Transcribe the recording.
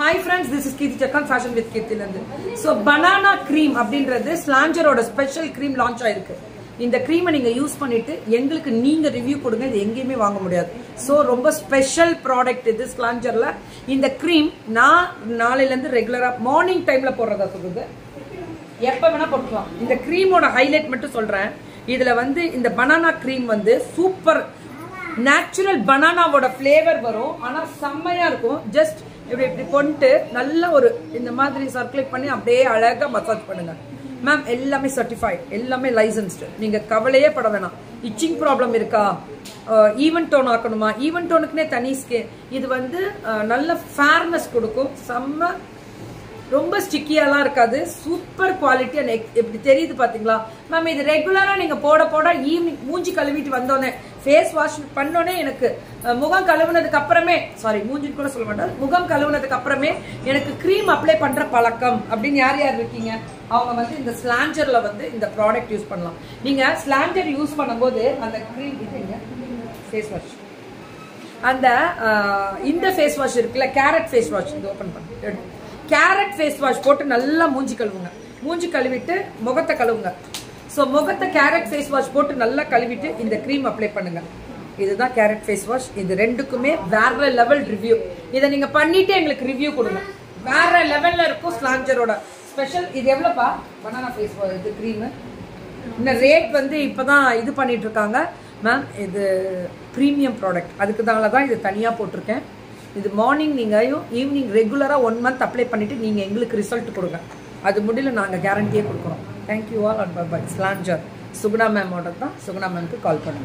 hi friends this is Keerthi சக்கான் fashion with கீர்த்திலேருந்து so banana cream அப்படின்றது ஸ்லாஞ்சரோட ஸ்பெஷல் க்ரீம் லான்ச் ஆயிருக்கு இந்த க்ரீமை நீங்க யூஸ் பண்ணிட்டு எங்களுக்கு நீங்க ரிவ்யூ கொடுங்க இது எங்கேயுமே வாங்க முடியாது ஸோ ரொம்ப ஸ்பெஷல் ப்ராடக்ட் இது ஸ்லாஞ்சர்ல இந்த க்ரீம் நான் நாளையிலேருந்து ரெகுலரா மார்னிங் டைம்ல போடுறதா சொல்லுது எப்ப வேணா போட்டுக்கலாம் இந்த க்ரீமோட ஹைலைட் மட்டும் சொல்றேன் இதுல வந்து இந்த பனானா க்ரீம் வந்து சூப்பர் நேச்சுரல் பனானாவோட ஃப்ளேவர் வரும் ஆனா செம்மையா இருக்கும் ஜஸ்ட் இப்படி இப்படி கொண்டு நல்ல ஒரு இந்த மாதிரி சர்க்குலேட் பண்ணி அப்படியே அழகா மசாஜ் பண்ணுங்க மேம் எல்லாமே சர்டிஃபைட் எல்லாமே லைசன்ஸ்டு நீங்க கவலையே பட வேணாம் இச்சிங் ப்ராப்ளம் இருக்கா ஈவன் டோன் ஆக்கணுமா ஈவன் டோனுக்குனே தனி ஸ்கே இது வந்து அஹ், நல்ல ஃபேர்னஸ் கொடுக்கும் செம்ம ரொம்ப ஸ்டிக்கியாலாம் இருக்காது சூப்பர் குவாலிட்டி அண்ட் எப்படி தெரியுது பாத்தீங்களா மேம் இது ரெகுலரா நீங்க போட போட ஈவினிங் மூஞ்சி கழுவிட்டு வந்தோடனே ஃபேஸ் வாஷ் பண்ணோடனே எனக்கு அஹ், முகம் கழுவுனதுக்கு அப்புறமே சாரி மூஞ்சின்னு கூட சொல்ல மாட்டேன் முகம் கழுவுனதுக்கு அப்புறமே எனக்கு க்ரீம் அப்ளை பண்ற பழக்கம் அப்படின்னு யார் யார் இருக்கீங்க அவங்க வந்து இந்த ஸ்லாஞ்சர்ல வந்து இந்த ப்ராடக்ட் யூஸ் பண்ணலாம் நீங்க ஸ்லாஞ்சர் யூஸ் பண்ணும்போது அந்த க்ரீம் இது ஃபேஸ் வாஷ் அந்த ஆஹ், இந்த ஃபேஸ் வாஷ் இருக்குல்ல கேரட் ஃபேஸ் வாஷ் இது ஓப்பன் பண்ணி கேரட் ஃபேஸ் வாஷ் போட்டு நல்லா மூஞ்சி கழுவுங்க மூஞ்சி கழுவிட்டு முகத்தை கழுவுங்க ஸோ முகத்தை கேரட் ஃபேஸ் வாஷ் போட்டு நல்லா கழுவிட்டு இந்த க்ரீம் அப்ளை பண்ணுங்க இதுதான் கேரட் ஃபேஸ் வாஷ் இது ரெண்டுக்குமே வேற லெவல் ரிவ்யூ இதை நீங்க பண்ணிட்டு எங்களுக்கு ரிவ்யூ கொடுங்க வேற லெவல்ல இருக்கும் ஸ்லாஞ்சரோட ஸ்பெஷல் இது எவ்வளோப்பா பனானா ஃபேஸ் இது க்ரீமு இந்த ரேட் வந்து இப்பதான் இது பண்ணிட்டு இருக்காங்க மேம் இது ப்ரீமியம் ப்ராடக்ட் அதுக்கு தான் இது தனியாக போட்டிருக்கேன் இது மார்னிங் நீங்கள் ஈவினிங் ரெகுலராக ஒன் மந்த் அப்ளை பண்ணிட்டு நீங்கள் எங்களுக்கு ரிசல்ட் கொடுங்க அது முடியல நாங்கள் கேரண்டியே கொடுக்குறோம் தேங்க்யூ ஆல் அண்ட் பை ஸ்லாஞ்சர் சுகுணா மேமோட தான் சுகுணா மேம்க்கு கால் பண்ணுங்க